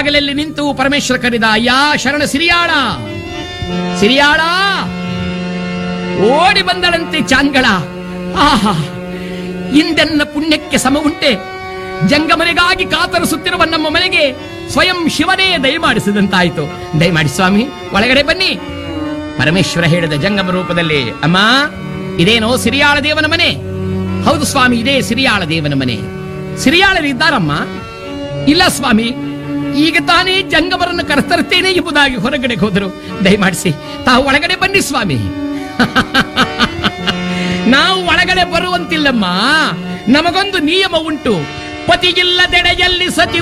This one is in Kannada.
ಬಾಗಿಲಲ್ಲಿ ನಿಂತು ಪರಮೇಶ್ವರ ಕರೆದ ಅಯ್ಯ ಶರಣ ಸಿರಿಯಾಳ ಸಿರಿಯಾಳ ಓಡಿ ಬಂದಳಂತೆ ಚಾಂಗಳ ಆಹಾ ಇಂದೆನ್ನ ಪುಣ್ಯಕ್ಕೆ ಸಮ ಉಂಟೆ ಜಂಗಮನೆಗಾಗಿ ಕಾತರಿಸುತ್ತಿರುವ ನಮ್ಮ ಮನೆಗೆ ಸ್ವಯಂ ಶಿವನೇ ದಯಮಾಡಿಸಿದಂತಾಯಿತು ದಯಮಾಡಿ ಸ್ವಾಮಿ ಒಳಗಡೆ ಬನ್ನಿ ಪರಮೇಶ್ವರ ಹೇಳಿದ ಜಂಗಮ ರೂಪದಲ್ಲಿ ಅಮ್ಮ ಇದೇನೋ ಸಿರಿಯಾಳ ದೇವನ ಮನೆ ಹೌದು ಸ್ವಾಮಿ ಇದೇ ಸಿರಿಯಾಳ ದೇವನ ಮನೆ ಸಿರಿಯಾಳರಿದ್ದಾರಮ್ಮ ಇಲ್ಲ ಸ್ವಾಮಿ ಈಗ ತಾನೇ ಜಂಗಮರನ್ನು ಕರೆತರುತ್ತೇನೆ ಎಂಬುದಾಗಿ ಹೊರಗಡೆ ಹೋದರು ದಯಮಾಡಿಸಿ ತಾವು ಒಳಗಡೆ ಬನ್ನಿ ಸ್ವಾಮಿ ನಾವು ಒಳಗಡೆ ಬರುವಂತಿಲ್ಲಮ್ಮ ನಮಗೊಂದು ನಿಯಮ ಉಂಟು ಪತಿಗಿಲ್ಲದೆಡೆಯಲ್ಲಿ ಸತಿ